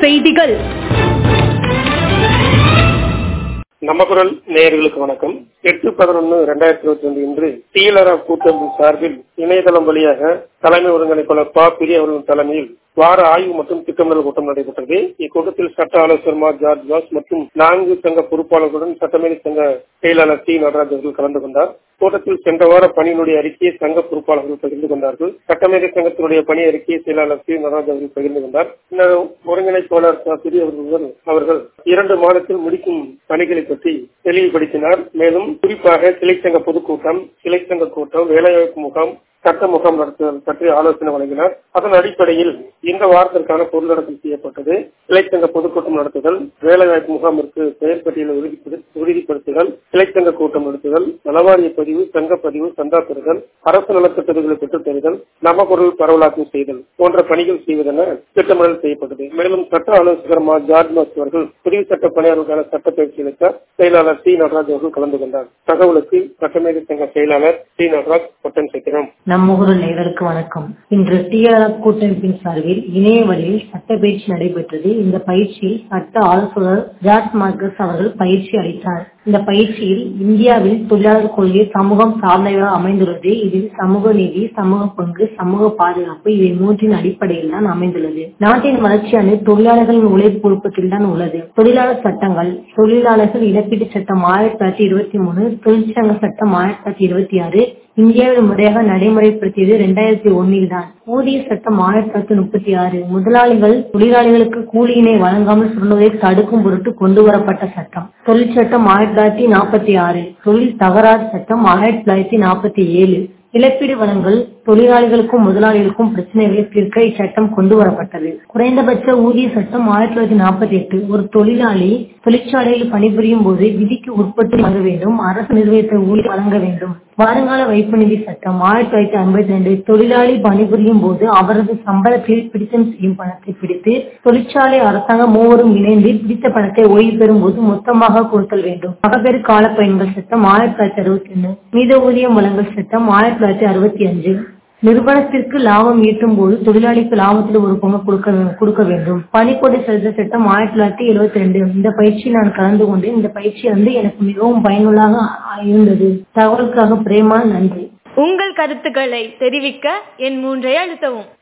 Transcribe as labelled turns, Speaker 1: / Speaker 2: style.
Speaker 1: செய்திகள்
Speaker 2: நம்ம குரல் நேயர்களுக்கு வணக்கம் எட்டு பதினொன்னு ரெண்டாயிரத்தி இருபத்தி ரெண்டு இன்று டிஎல்ஆர் கூட்டமைப்பு சார்பில் இணையதளம் வழியாக தலைமை ஒருங்கிணைப்பாளர் பா பிரிய அவர்களின் தலைமையில் வார ஆய்வு மற்றும் திட்டமிடல் கூட்டம் நடைபெற்றது இக்கூட்டத்தில் சட்ட ஆலோசகர் மா ஜார்ஜ் வாஸ் மற்றும் நான்கு சங்க பொறுப்பாளர்களுடன் சட்டமேதை சங்க செயலாளர் டி நடராஜ் அவர்கள் கலந்து கொண்டார் கூட்டத்தில் சென்ற வார பணியினுடைய அறிக்கையை சங்க பொறுப்பாளர்கள் பகிர்ந்து கொண்டார்கள் சட்டமேதை சங்கத்தினுடைய பணி அறிக்கையை செயலாளர் டி நடராஜ் அவர்கள் பகிர்ந்து கொண்டார் பின்னர் ஒருங்கிணைப்பாளர் பா பிரிய அவர்கள் அவர்கள் இரண்டு மாதத்தில் முடிக்கும் பணிகளை பற்றி தெளிவுபடுத்தினார் மேலும் குறிப்பாக கிளை சங்க பொதுக்கூட்டம் கிளை சங்க கூட்டம் வேலைவாய்ப்பு முகாம் சட்ட முகாம் நடத்துதல் பற்றி ஆலோசனை வழங்கினார் அதன் அடிப்படையில் இந்த வாரத்திற்கான பொருளடக்கம் செய்யப்பட்டது கிளைச்சங்க பொதுக்கூட்டம் நடத்துதல் வேலைவாய்ப்பு முகாமிற்கு பெயர் பட்டியலை உறுதிப்படுத்துதல் கிளைச்சங்க கூட்டம் நடத்துதல் நலவாரிய பதிவு சங்க பதிவு சந்தா பெறுதல் அரசு நலத்திட்டங்களை பெற்றுத் தருதல் நம பொருள் பரவலாக்கம் செய்தல் போன்ற பணிகள் செய்வதென திட்டமிடல் செய்யப்பட்டது மேலும் சட்ட ஆலோசகர் மா ஜார்ஜ் மாஸ் அவர்கள் புதிய சட்ட பணியாளர்களுக்கான சட்ட பயிற்சி அளித்தார் செயலாளர் சி நடராஜ் அவர்கள் கலந்து கொண்டார் தகவலுக்கு சட்டமேதை சங்க செயலாளர் சி நடராஜ் பொட்டன் சேர்க்கிறோம்
Speaker 3: நம்ம ஊர் நேயர்களுக்கு வணக்கம் இன்று டிஆர்எஃப் கூட்டமைப்பின் சார்பில் இணைய வழியில் சட்ட பயிற்சி நடைபெற்றது இந்த பயிற்சியில் சட்ட ஆலோசகர் ஜார்ஜ் மார்க்கஸ் அவர்கள் பயிற்சி அளித்தார் இந்த பயிற்சியில் இந்தியாவில் தொழிலாளர் கொள்கை சமூகம் சார்ந்தவையாக அமைந்துள்ளது இதில் சமூக நீதி சமூக பங்கு சமூக பாதுகாப்பு இவை மூன்றின் அடிப்படையில் தான் அமைந்துள்ளது நாட்டின் வளர்ச்சியானது தொழிலாளர்களின் உழைப்பு உற்பத்தியில் தான் உள்ளது தொழிலாளர் சட்டங்கள் தொழிலாளர்கள் இழப்பீட்டு சட்டம் ஆயிரத்தி தொள்ளாயிரத்தி இருபத்தி மூணு தொழிற்சங்க சட்டம் ஆயிரத்தி தொள்ளாயிரத்தி இருபத்தி ஆறு இந்தியாவில் முறையாக நடைமுறைப்படுத்தியது இரண்டாயிரத்தி ஒன்னில் தான் ஊதிய சட்டம் ஆயிரத்தி தொள்ளாயிரத்தி முப்பத்தி ஆறு முதலாளிகள் தொழிலாளிகளுக்கு கூலியினை வழங்காமல் சொல்வதை தடுக்கும் பொருட்டு கொண்டு வரப்பட்ட சட்டம் தொழிற்சட்டம் ஆயிரத்தி தொள்ளாயிரத்தி நாற்பத்தி ஆறு தொழில் தகராறு சட்டம் ஆயிரத்தி தொள்ளாயிரத்தி நாற்பத்தி ஏழு இழப்பீடு வழங்கல் தொழிலாளிகளுக்கும் முதலாளிகளுக்கும் பிரச்சனைகளை தீர்க்க இச்சட்டம் கொண்டு வரப்பட்டது குறைந்தபட்ச ஊதிய சட்டம் ஆயிரத்தி தொள்ளாயிரத்தி நாற்பத்தி எட்டு ஒரு தொழிலாளி தொழிற்சாலையில் பணிபுரியும் போது விதிக்கு உட்பட்டு வழங்க வேண்டும் அரசு நிர்வகித்த ஊழியர் வழங்க வேண்டும் வருங்கால வைப்பு நிதி சட்டம் ஆயிரத்தி தொள்ளாயிரத்தி ஐம்பத்தி ரெண்டு தொழிலாளி பணிபுரியும் போது அவரது சம்பளத்தில் பிடித்தம் செய்யும் பணத்தை பிடித்து தொழிற்சாலை அரசாங்கம் மூவரும் இணைந்து பிடித்த பணத்தை ஓய்வு பெறும் போது மொத்தமாக கொடுத்தல் வேண்டும் மகப்பேறு கால பயன்கள் சட்டம் ஆயிரத்தி தொள்ளாயிரத்தி அறுபத்தி ஒண்ணு மீத ஊதியம் வழங்கல் சட்டம் ஆயிரத்தி தொள்ளாயிரத்தி அறுபத்தி அஞ்சு நிறுவனத்திற்கு லாபம் ஈட்டும் போது தொழிலாளிக்கு லாபத்தில் ஒரு பங்கு கொடுக்க கொடுக்க வேண்டும் பணிக்கொடை செலுத்த சட்டம் ஆயிரத்தி தொள்ளாயிரத்தி எழுபத்தி ரெண்டு இந்த பயிற்சியில் நான் கலந்து கொண்டேன் இந்த பயிற்சி வந்து எனக்கு மிகவும் பயனுள்ளதாக இருந்தது தகவலுக்காக பிரேமா நன்றி
Speaker 1: உங்கள் கருத்துக்களை தெரிவிக்க என் மூன்றை அழுத்தவும்